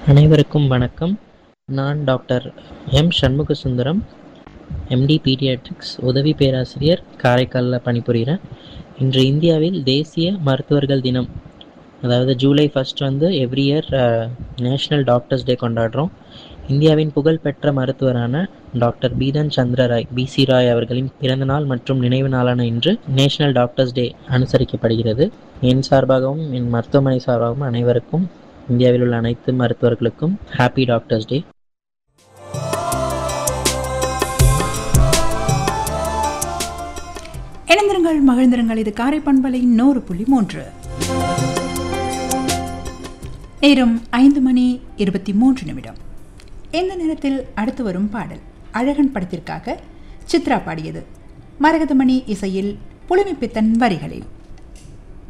அனைவருக்கும் வணக்கம் நான் doctor M Shanmuga Sundaram MD paediatrics உதவி பேராசிரியர் காரைக்காலில் பணிபுரிகிறேன் இன்று இந்தியாவில் தேசிய மருத்துவர்கள் தினம் அதாவது ஜூலை ஃபஸ்ட் வந்து every year national doctors day கொண்டாடுறோம் இந்தியாவின் புகழ்பெற்ற மருத்துவரான டாக்டர் பீதன் சந்திர ராய் பிசி ராய் அவர்களின் பிறந்தநாள் மற்றும் நினைவு நாளான இன்று நேஷனல் டாக்டர்ஸ் டே அனுசரிக்கப்படுகிறது என் சார்பாகவும் என் மருத்துவமனை சார்பாகவும் அனைவருக்கும் இந்தியாவில் உள்ள அனைத்து மருத்துவர்களுக்கும் ஹாப்பி டாக்டர்ஸ் டே இணைந்திருங்கள் மகிழ்ந்திருங்கள் இது காரை பண்பலை நூறு புள்ளி மூன்று நேரம் ஐந்து மணி இருபத்தி மூன்று நிமிடம் இந்த நேரத்தில் அடுத்து வரும் பாடல் அழகன் படத்திற்காக சித்ரா பாடியது மரகதமணி இசையில் புலமைப்பித்தன் வரிகளில்